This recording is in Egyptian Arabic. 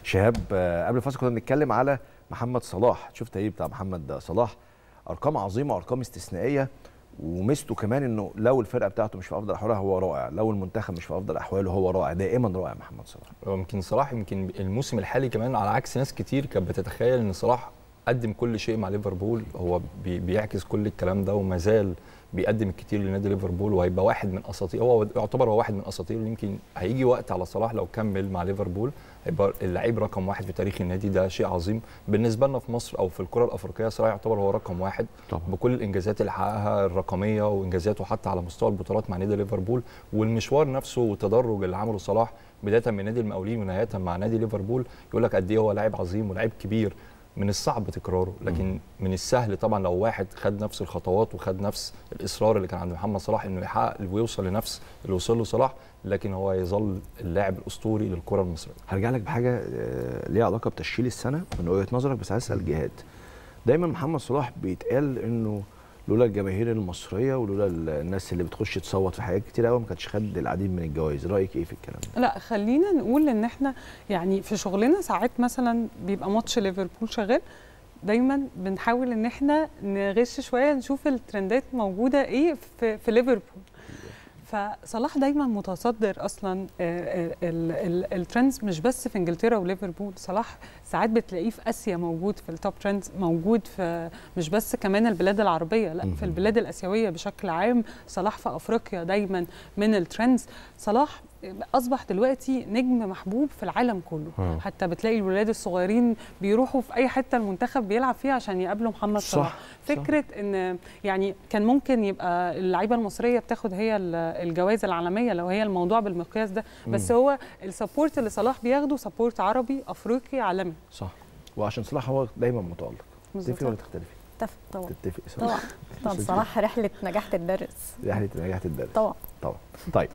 شهاب آه، قبل الفاصل كنا بنتكلم على محمد صلاح شفت ايه بتاع محمد صلاح ارقام عظيمه ارقام استثنائيه وميزته كمان انه لو الفرقه بتاعته مش في افضل احوالها هو رائع لو المنتخب مش في افضل احواله هو رائع دايما رائع محمد صلاح هو يمكن صلاح يمكن الموسم الحالي كمان على عكس ناس كتير كانت بتتخيل ان صلاح قدم كل شيء مع ليفربول هو بي بيعكس كل الكلام ده وما زال بيقدم الكتير لنادي ليفربول وهيبقى واحد من اساطير هو يعتبر هو واحد من اساطير يمكن هيجي وقت على صلاح لو كمل مع ليفربول هيبقى اللعيب رقم واحد في تاريخ النادي ده شيء عظيم بالنسبه لنا في مصر او في الكره الافريقيه صلاح يعتبر هو رقم واحد طبعا. بكل الانجازات اللي حققها الرقميه وانجازاته حتى على مستوى البطولات مع نادي ليفربول والمشوار نفسه والتدرج اللي عمله صلاح بدايه من نادي المقاولين ونهايه مع نادي ليفربول يقول لك قد ايه هو لاعب عظيم ولاعب كبير من الصعب تكراره لكن من السهل طبعا لو واحد خد نفس الخطوات وخد نفس الاصرار اللي كان عند محمد صلاح انه يحقق ويوصل لنفس اللي وصل له صلاح لكن هو يظل اللاعب الاسطوري للكره المصريه هرجع لك بحاجه آه، ليها علاقه بتشكيل السنه من وجهه نظرك بس عايز اسال جهاد دايما محمد صلاح بيتقال انه لولا الجماهير المصريه ولولا ال- الناس اللي بتخش تصوت في حاجات كتير قوي ما كانش خد العديد من الجوائز رايك ايه في الكلام ده لا خلينا نقول ان احنا يعني في شغلنا ساعات مثلا بيبقى ماتش ليفربول شغال دايما بنحاول ان احنا نغش شويه نشوف الترندات موجوده ايه في, في ليفربول فصلاح دايما متصدر اصلا آه، آه، ال- ال- الترندز مش بس في انجلترا وليفربول صلاح ساعات بتلاقيه في اسيا موجود في التوب ترندز موجود في مش بس كمان البلاد العربيه لا مهم. في البلاد الاسيويه بشكل عام صلاح في افريقيا دايما من الترندز صلاح اصبح دلوقتي نجم محبوب في العالم كله آه. حتى بتلاقي الولاد الصغيرين بيروحوا في اي حته المنتخب بيلعب فيها عشان يقابلوا محمد صح، صلاح صح. فكره ان يعني كان ممكن يبقى اللعيبه المصريه بتاخد هي ال- الجوائز العالميه لو هي الموضوع بالمقياس ده بس مم. هو السبورت اللي صلاح بياخده سبورت عربي افريقي عالمي صح وعشان صلاح هو دايما متالق بالظبط. تتفق ولا تختلفي اتفق طبعا تتفق صح طبعا طبعا صراحه رحله نجاح تدرس رحله نجاح الدرس طبعا طبعا طيب